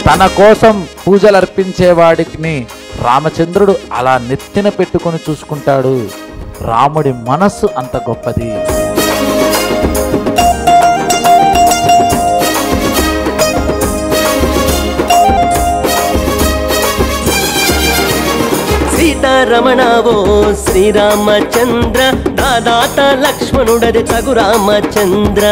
తన కోసం పూజలు అర్పించేవాడిని రామచంద్రుడు అలా నెత్తిన పెట్టుకొని చూసుకుంటాడు రాముడి మనస్సు అంత గొప్పది సీతారమణవో శ్రీరామచంద్ర దాదాత లక్ష్మణుడది తగు రామచంద్ర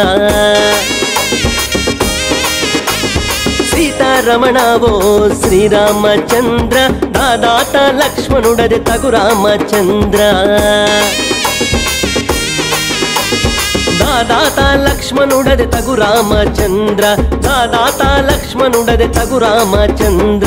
సీతారమణవో శ్రీరామచంద్ర దాదాత లక్ష్మణుడది తగు రామచంద్ర దాదాత లక్ష్మణుడది తగు రామచంద్ర దాదాత లక్ష్మణుడది తగు రామచంద్ర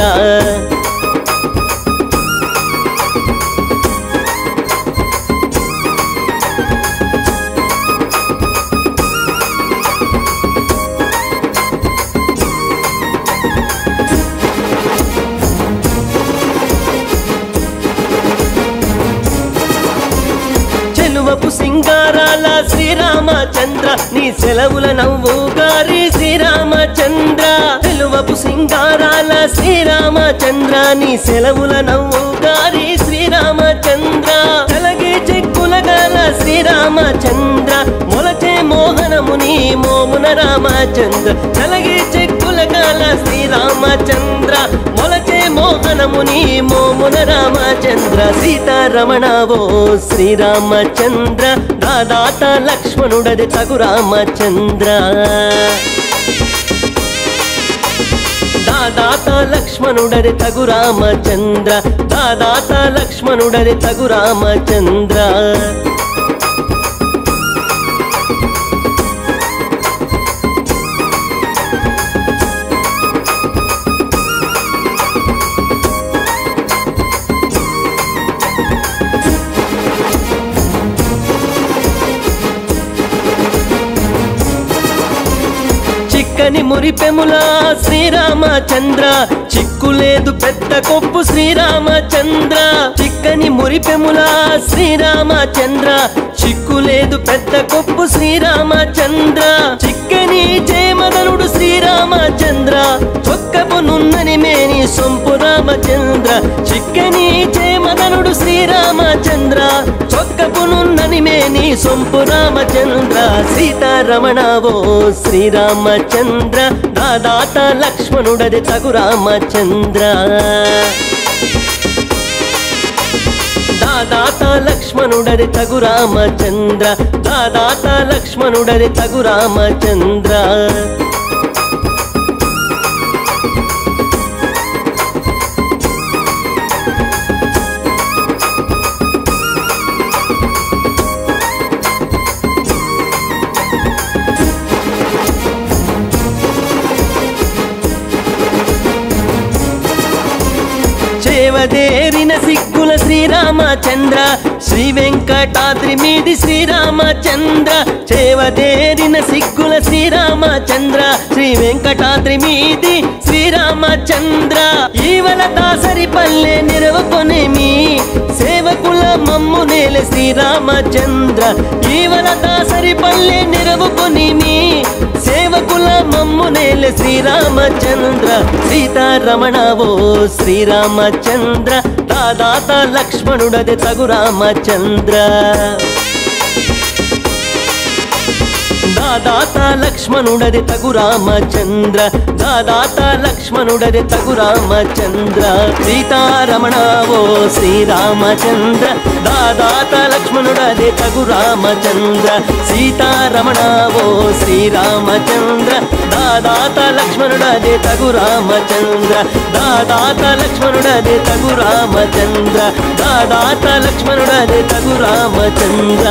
చెలువపు సింగారాల శ్రీరామచంద్ర నీ సెలవుల నవ్వు గారి శ్రీరామచంద్ర చెలువపు సింగారాల శ్రీరామచంద్ర నీ సెలవుల నవ్వు గారి శ్రీరామచంద్ర చలగే చెక్కుల గల శ్రీరామచంద్ర మొలచే మోహనముని మోమున రామచంద్ర చలగే చెక్కుల గల శ్రీరామచంద్ర మొలచే మోహనముని మోమున రామచంద్ర సీతారమణవో శ్రీరామచంద్ర దాదాత లక్ష్మణుడది తగు రామచంద్ర దాదాత లక్ష్మణుడది తగు రామచంద్ర దాదాత లక్ష్మణుడది తగు రామచంద్ర చిక్కని మురిపెముల శ్రీరామచంద్ర చిక్కులేదు పెద్ద కొప్పు శ్రీరామచంద్ర చిక్కని మురిపెముల శ్రీరామచంద్ర చిక్కులేదు పెద్ద కొప్పు శ్రీరామచంద్ర చిక్కని జయమదనుడు శ్రీరామచంద్ర చొక్కపు నున్నని మేని సొంపు రామచంద్ర చిక్కని జయమదనుడు శ్రీరామచంద్ర చొక్కపు నున్నని మేని సొంపు రామచంద్ర సీతారమణవో శ్రీరామచంద్ర దాదాత లక్ష్మణుడది తగు రామచంద్ర దాదాత లక్ష్మణుడది తగు రామచంద్ర దాదాత లక్ష్మణుడది తగు రామచంద్ర చేవదేరిన సిగ్గుల శ్రీరామచంద్ర శ్రీ వెంకటాద్రి మీది శ్రీరామచంద్ర చేవదేరిన సిగ్గుల శ్రీరామచంద్ర శ్రీ వెంకటాద్రి మీది శ్రీరామచంద్ర ఈవల దాసరి పల్లె నిరవకొనేమి సేవకుల మమ్ము నేల శ్రీరామచంద్ర ఈవల దాసరి పల్లె నిరవకొనిమి సేవకుల మమ్ము నేల శ్రీరామచంద్ర సీతారమణవో శ్రీరామచంద్ర దాదాత లక్ష్మణుడది తగు రామచంద్ర దాదాత లక్ష్మణుడది తగు రామచంద్ర దాదాత లక్ష్మణుడది తగు రామచంద్ర సీతారమణవో శ్రీరామచంద్ర దాదాత లక్ష్మణుడది తగు రామచంద్ర సీతారమణవో శ్రీరామచంద్ర దాదాత లక్ష్మణుడది తగు రామచంద్ర దాదాత లక్ష్మణుడది తగు రామచంద్ర దాదాత లక్ష్మణుడది తగు రామచంద్ర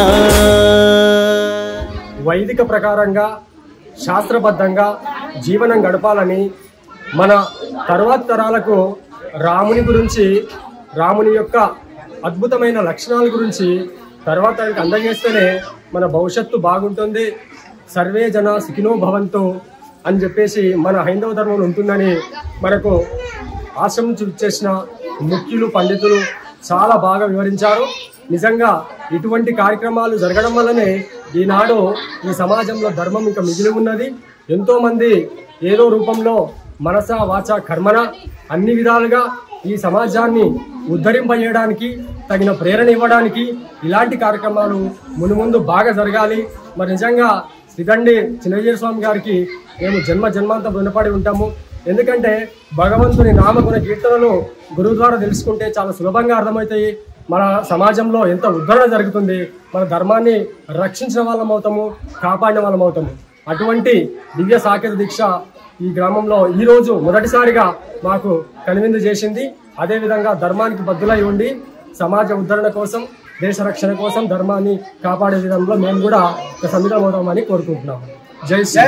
వైదిక ప్రకారంగా శాస్త్రబద్ధంగా జీవనం గడపాలని మన తరువాత తరాలకు రాముని గురించి రాముని యొక్క అద్భుతమైన లక్షణాల గురించి తర్వాత తరానికి అందజేస్తేనే మన భవిష్యత్తు బాగుంటుంది సర్వే జన సుఖినో భవంతు అని చెప్పేసి మన హైందవ ధర్మంలో ఉంటుందని మనకు ఆశ్రమం చేసిన ముఖ్యులు పండితులు చాలా బాగా వివరించారు నిజంగా ఇటువంటి కార్యక్రమాలు జరగడం వల్లనే ఈనాడు ఈ సమాజంలో ధర్మం ఇంకా మిగిలి ఉన్నది ఎంతో మంది ఏదో రూపంలో మనస వాచ కర్మన అన్ని విధాలుగా ఈ సమాజాన్ని ఉద్ధరింపజేయడానికి తగిన ప్రేరణ ఇవ్వడానికి ఇలాంటి కార్యక్రమాలు మును ముందు బాగా జరగాలి మరి నిజంగా శ్రీగండి చిన్నజీర స్వామి గారికి మేము జన్మ జన్మాంతం రుణపడి ఉంటాము ఎందుకంటే భగవంతుని నామగుణ కీర్తనలు గురువు ద్వారా తెలుసుకుంటే చాలా సులభంగా అర్థమవుతాయి మన సమాజంలో ఎంత ఉద్ధరణ జరుగుతుంది మన ధర్మాన్ని రక్షించిన వాళ్ళం అవుతాము కాపాడిన వాళ్ళం అవుతాము అటువంటి దివ్య సాకేత దీక్ష ఈ గ్రామంలో ఈ రోజు మొదటిసారిగా మాకు కనువిందు చేసింది అదేవిధంగా ధర్మానికి బద్దులై ఉండి సమాజ ఉద్ధరణ కోసం దేశ రక్షణ కోసం ధర్మాన్ని కాపాడే విధంలో మేము కూడా ఒక సమితం అవుతామని కోరుకుంటున్నాము జై శ్రీ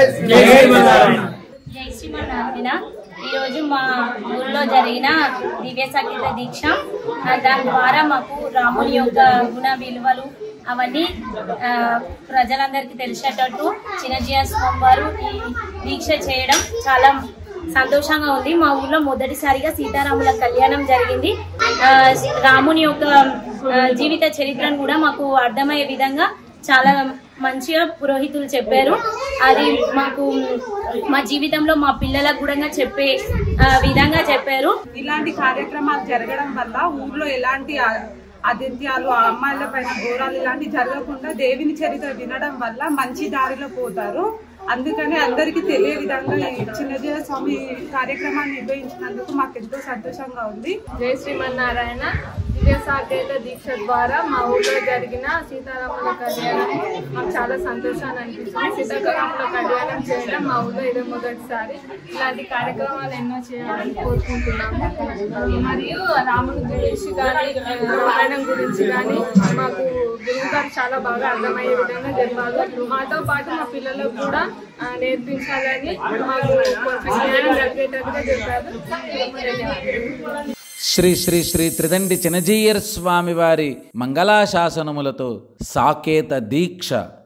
జై శ్రీమన్నారాయణ ఈరోజు మా ఊళ్ళో జరిగిన దివ్య సంగీత దీక్ష ఆ, దాని ద్వారా మాకు రాముని యొక్క గుణ విలువలు అవన్నీ ఆ, ప్రజలందరికీ తెలిసేటట్టు చిన్నజీవ స్వామి వారు ఈ దీక్ష చేయడం చాలా సంతోషంగా ఉంది మా ఊర్లో మొదటిసారిగా సీతారాముల కళ్యాణం జరిగింది ఆ, రాముని యొక్క ఆ, జీవిత చరిత్రను కూడా మాకు అర్థమయ్యే విధంగా చాలా మంచిగా పురోహితులు చెప్పారు అది మాకు మా జీవితంలో మా పిల్లలకు కూడా చెప్పే ఆ, విధంగా చెప్పారు ఇలాంటి కార్యక్రమాలు జరగడం వల్ల ఊర్లో ఎలాంటి ఆ- అదిత్యాలు ఆ అమ్మాయిల పైన ఘోరాలు ఇలాంటివి జరగకుండా దేవుని చరిత్ర వినడం వల్ల మంచి దారిలో పోతారు అందుకని అందరికీ తెలియ విధంగా ఈ చిన్నజీవ స్వామి కార్యక్రమాన్ని నిర్వహించినందుకు మాకు ఎంతో సంతోషంగా ఉంది జై శ్రీమన్నారాయణ దివ్య సాకేత దీక్ష ద్వారా మా ఊళ్ళో జరిగిన సీతారాముల కళ్యాణం మాకు చాలా సంతోషాన్ని అనిపిస్తుంది సీతారాముల కళ్యాణం చేయడం మా ఊళ్ళో ఇదే మొదటిసారి ఇలాంటి కార్యక్రమాలు ఎన్నో చేయాలని కోరుకుంటున్నాము మరియు రాముడి గురించి కానీ రామాయణం గురించి కానీ మాకు గురువు గారు చాలా బాగా అర్థమయ్యే విధంగా చెప్పారు మాతో పాటు మా పిల్లలకు కూడా ఆ, నేర్పించాలని మాకు కొంచెం జ్ఞానం కలిగేటట్టుగా చెప్పారు ధన్యవాదాలు శ్రీ శ్రీ శ్రీ త్రిదండి చినజీయర్ స్వామి వారి మంగళాశాసనములతో సాకేత దీక్ష